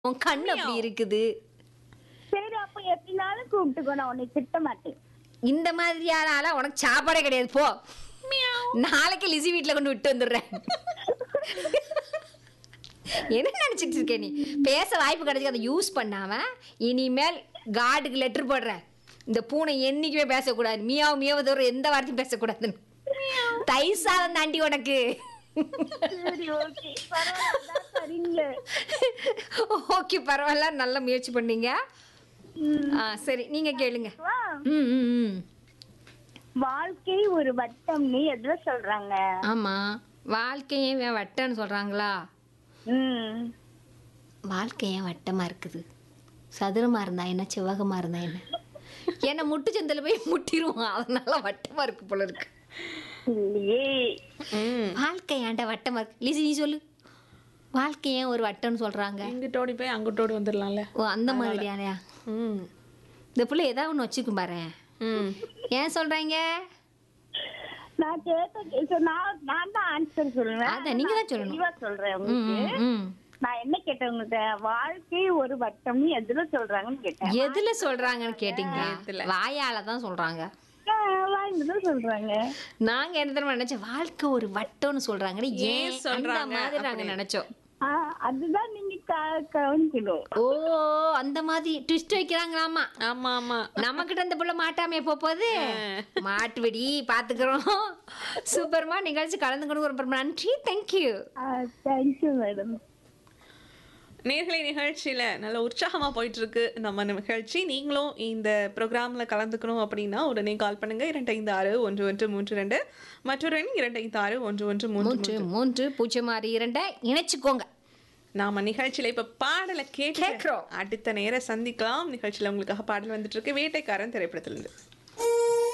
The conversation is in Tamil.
உன் கண் அப்படி இருக்குது சரி அப்ப எப்படினாலும் கூப்பிட்டுக்கோ நான் உன்னை திட்ட மாட்டேன் இந்த மாதிரியான ஆளா உனக்கு சாப்பாடே கிடையாது போ நாளைக்கு லிசி வீட்ல கொண்டு விட்டு வந்துடுறேன் என்ன நினைச்சிட்டு இருக்க நீ பேச வாய்ப்பு கிடைச்சி அதை யூஸ் பண்ணாம இனிமேல் கார்டுக்கு லெட்டர் போடுறேன் இந்த பூனை என்னைக்குமே பேசக்கூடாது மியாவ் மியாவ தவிர எந்த வார்த்தையும் பேசக்கூடாதுன்னு தயிர் சாதம் தாண்டி உனக்கு சரி ஓகே பரவாயில்ல அதான் சரிங்க ஓகே பரவாயில்ல நல்ல முயற்சி பண்ணீங்க ஆ சரி நீங்க கேளுங்க வா. ம் ம் ம் வாழ்க்கை ஒரு வட்டம்னு எதுல சொல்றாங்க ஆமா வாழ்க்கையே இவன் வட்டம்னு சொல்றாங்களா ம் வாழ்க்கை ஏன் வட்டமா இருக்குது சதுரமா இருந்தா என்ன செவ்வகமா இருந்தா என்ன என்ன முட்டு சந்தில போய் முட்டிடுவான் அதனால வட்டமா இருக்கு போல இருக்கு இல்லையே ம் வாழ்க்கை ஏன்டா வட்டமா இருக்கு லிசி நீ சொல்லு வாழ்க்கை ஏன் ஒரு வட்டம்னு சொல்றாங்க இங்கிட்டோடி போய் அங்கிட்டோடி வந்துடலாம்ல ஓ அந்த மாதிரியானையா ம் இந்த பிள்ளை ஏதாவது ஒன்று வச்சுக்கும் பாரு ம் ஏன் சொல்றாங்க நான் கேட்ட கேள்வி நான் நான் தான் ஆன்சர் சொல்லுவேன் அதான் நீங்க தான் சொல்லணும். தெளிவா சொல்றேன் ம், உங்களுக்கு ம், ம். நான் என்ன கேட்டேன் உங்கள்கிட்ட வாழ்க்கை ஒரு வட்டம்னு எதுல சொல்றாங்கன்னு கேட்டேன் எதுல சொல்றாங்கன்னு கேட்டீங்களா எதுல? வாயால தான் சொல்றாங்க வாங்கிட்டு சொல்றாங்க நாங்க என்ன தெரியுமா நினைச்சோம் வாழ்க்கை ஒரு வட்டம்னு சொல்றாங்கன்னு ஏன் ஏன் அந்த சொல்றாங்க மாதிரி நாங்க அப்படி? நினைச்சோம் ஆ, அதுதான் நீங்க க- கவனிக்கணும் ஓ அந்த மாதிரி ட்விஸ்ட் வைக்கிறாங்களாமா ஆமா ஆமா நம்ம கிட்ட இந்த புள்ள மாட்டாம எப்போ போகுது மாட்டுவடி பாத்துக்கிறோம் சூப்பர்மா நிகழ்ச்சி கலந்துக்கணும் ரொம்ப ரொம்ப நன்றி தேங்க்யூ தேங்க்யூ மேடம் நேர்களை நிகழ்ச்சியில நல்ல உற்சாகமா போயிட்டு இருக்கு நம்ம நிகழ்ச்சி நீங்களும் இந்த ப்ரோக்ராம்ல கலந்துக்கணும் அப்படின்னா உடனே கால் பண்ணுங்க இரண்டு ஐந்து ஆறு ஒன்று ஒன்று மூன்று ரெண்டு மற்றொரு எண் இரண்டு ஐந்து ஆறு ஒன்று ஒன்று மூன்று மூன்று மூன்று பூஜ்ஜியம் ஆறு இரண்டை இணைச்சுக்கோங்க நாம நிகழ்ச்சியில இப்ப பாடலை கேட்டு கேட்கிறோம். அடுத்த நேரம் சந்திக்கலாம் நிகழ்ச்சியில உங்களுக்காக பாடல் வந்துட்டு இருக்கு வேட்டைக்காரன் திரைப்படத்திலிருந்து